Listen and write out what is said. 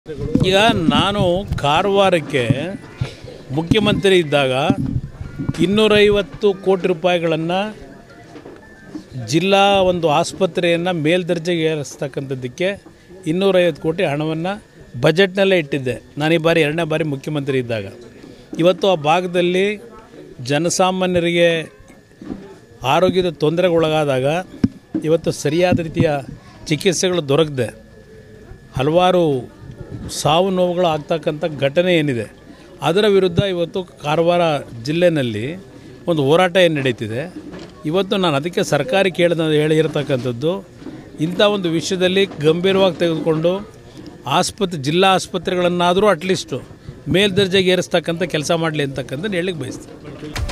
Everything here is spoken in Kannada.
ಈಗ ನಾನು ಕಾರವಾರಕ್ಕೆ ಮುಖ್ಯಮಂತ್ರಿ ಇದ್ದಾಗ ಇನ್ನೂರೈವತ್ತು ಕೋಟಿ ರೂಪಾಯಿಗಳನ್ನು ಜಿಲ್ಲಾ ಒಂದು ಆಸ್ಪತ್ರೆಯನ್ನು ಮೇಲ್ದರ್ಜೆಗೆ ಏರಿಸ್ತಕ್ಕಂಥದ್ದಕ್ಕೆ ಇನ್ನೂರೈವತ್ತು ಕೋಟಿ ಹಣವನ್ನು ಬಜೆಟ್ನಲ್ಲೇ ಇಟ್ಟಿದ್ದೆ ನಾನು ಈ ಬಾರಿ ಎರಡನೇ ಬಾರಿ ಮುಖ್ಯಮಂತ್ರಿ ಇದ್ದಾಗ ಇವತ್ತು ಆ ಭಾಗದಲ್ಲಿ ಜನಸಾಮಾನ್ಯರಿಗೆ ಆರೋಗ್ಯದ ತೊಂದರೆಗೊಳಗಾದಾಗ ಇವತ್ತು ಸರಿಯಾದ ರೀತಿಯ ಚಿಕಿತ್ಸೆಗಳು ದೊರಕದೆ ಹಲವಾರು ಸಾವು ನೋವುಗಳು ಆಗ್ತಕ್ಕಂಥ ಘಟನೆ ಏನಿದೆ ಅದರ ವಿರುದ್ಧ ಇವತ್ತು ಕಾರವಾರ ಜಿಲ್ಲೆಯಲ್ಲಿ ಒಂದು ಹೋರಾಟ ಏನು ನಡೀತಿದೆ ಇವತ್ತು ನಾನು ಅದಕ್ಕೆ ಸರ್ಕಾರಿ ಕೇಳಿದ ಹೇಳಿರ್ತಕ್ಕಂಥದ್ದು ಇಂಥ ಒಂದು ವಿಷಯದಲ್ಲಿ ಗಂಭೀರವಾಗಿ ತೆಗೆದುಕೊಂಡು ಆಸ್ಪತ್ರೆ ಜಿಲ್ಲಾ ಆಸ್ಪತ್ರೆಗಳನ್ನಾದರೂ ಅಟ್ಲೀಸ್ಟು ಮೇಲ್ದರ್ಜೆಗೆ ಏರಿಸ್ತಕ್ಕಂಥ ಕೆಲಸ ಮಾಡಲಿ ಅಂತಕ್ಕಂಥದ್ದು ಹೇಳಲಿಕ್ಕೆ ಬಯಸ್ತೀನಿ